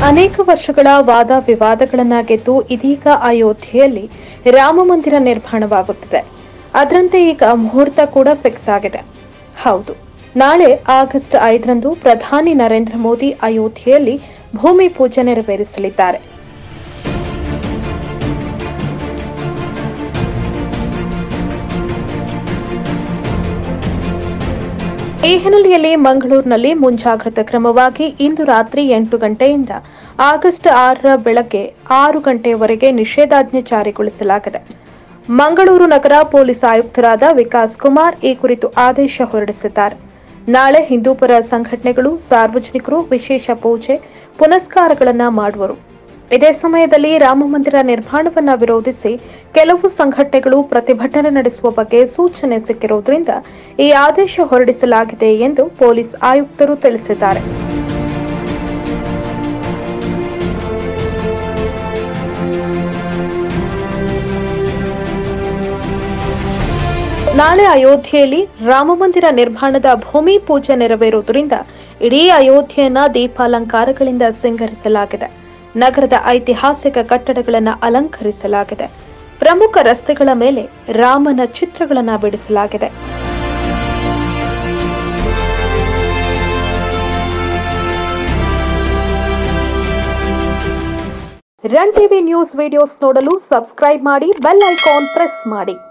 ಅನೇಕ ವರ್ಷಗಳ ವಾದ ವಿವಾದಗಳನ್ನ ಗೆದ್ದು ಇದೀಗ ಅಯೋಧ್ಯೆಯಲ್ಲಿ ರಾಮ ಮಂದಿರ ನಿರ್ಮಾಣವಾಗುತ್ತಿದೆ ಅದರಂತೆ ಈಗ ಮುಹೂರ್ತ ಕೂಡ ಫಿಕ್ಸ್ ಆಗಿದೆ ಹೌದು ನಾಳೆ ಆಗಸ್ಟ್ ಐದರಂದು ಪ್ರಧಾನಿ ನರೇಂದ್ರ ಮೋದಿ ಅಯೋಧ್ಯೆಯಲ್ಲಿ ಭೂಮಿ ಪೂಜೆ ನೆರವೇರಿಸಲಿದ್ದಾರೆ ಈ ಹಿನ್ನೆಲೆಯಲ್ಲಿ ಮಂಗಳೂರಿನಲ್ಲಿ ಮುಂಜಾಗ್ರತಾ ಕ್ರಮವಾಗಿ ಇಂದು ರಾತ್ರಿ ಎಂಟು ಗಂಟೆಯಿಂದ ಆಗಸ್ಟ್ ಆರರ ಬೆಳಗ್ಗೆ ಆರು ಗಂಟೆಯವರೆಗೆ ನಿಷೇಧಾಜ್ಞೆ ಜಾರಿಗೊಳಿಸಲಾಗಿದೆ ಮಂಗಳೂರು ನಗರ ಪೊಲೀಸ್ ಆಯುಕ್ತರಾದ ವಿಕಾಸ್ ಕುಮಾರ್ ಈ ಕುರಿತು ಆದೇಶ ಹೊರಡಿಸಿದ್ದಾರೆ ನಾಳೆ ಹಿಂದೂಪರ ಸಂಘಟನೆಗಳು ಸಾರ್ವಜನಿಕರು ವಿಶೇಷ ಪೂಜೆ ಪುನಸ್ಕಾರಗಳನ್ನು ಮಾಡುವರು ಇದೇ ಸಮಯದಲ್ಲಿ ರಾಮ ಮಂದಿರ ನಿರ್ಮಾಣವನ್ನ ವಿರೋಧಿಸಿ ಕೆಲವು ಸಂಘಟನೆಗಳು ಪ್ರತಿಭಟನೆ ನಡೆಸುವ ಬಗ್ಗೆ ಸೂಚನೆ ಸಿಕ್ಕಿರುವುದರಿಂದ ಈ ಆದೇಶ ಹೊರಡಿಸಲಾಗಿದೆ ಎಂದು ಪೊಲೀಸ್ ಆಯುಕ್ತರು ತಿಳಿಸಿದ್ದಾರೆ ನಾಳೆ ಅಯೋಧ್ಯೆಯಲ್ಲಿ ರಾಮ ಮಂದಿರ ನಿರ್ಮಾಣದ ಭೂಮಿ ಪೂಜೆ ನೆರವೇರುವುದರಿಂದ ಇಡೀ ಅಯೋಧ್ಯೆಯನ್ನ ದೀಪಾಲಂಕಾರಗಳಿಂದ ಸಿಂಗರಿಸಲಾಗಿದೆ ನಗರದ ಐತಿಹಾಸಿಕ ಕಟ್ಟಡಗಳನ್ನು ಅಲಂಕರಿಸಲಾಗಿದೆ ಪ್ರಮುಖ ರಸ್ತೆಗಳ ಮೇಲೆ ರಾಮನ ಚಿತ್ರಗಳನ್ನು ಬಿಡಿಸಲಾಗಿದೆ ರನ್ ಟಿವಿ ನ್ಯೂಸ್ ವಿಡಿಯೋಸ್ ನೋಡಲು ಸಬ್ಸ್ಕ್ರೈಬ್ ಮಾಡಿ ಬೆಲ್ ಐಕಾನ್ ಪ್ರೆಸ್ ಮಾಡಿ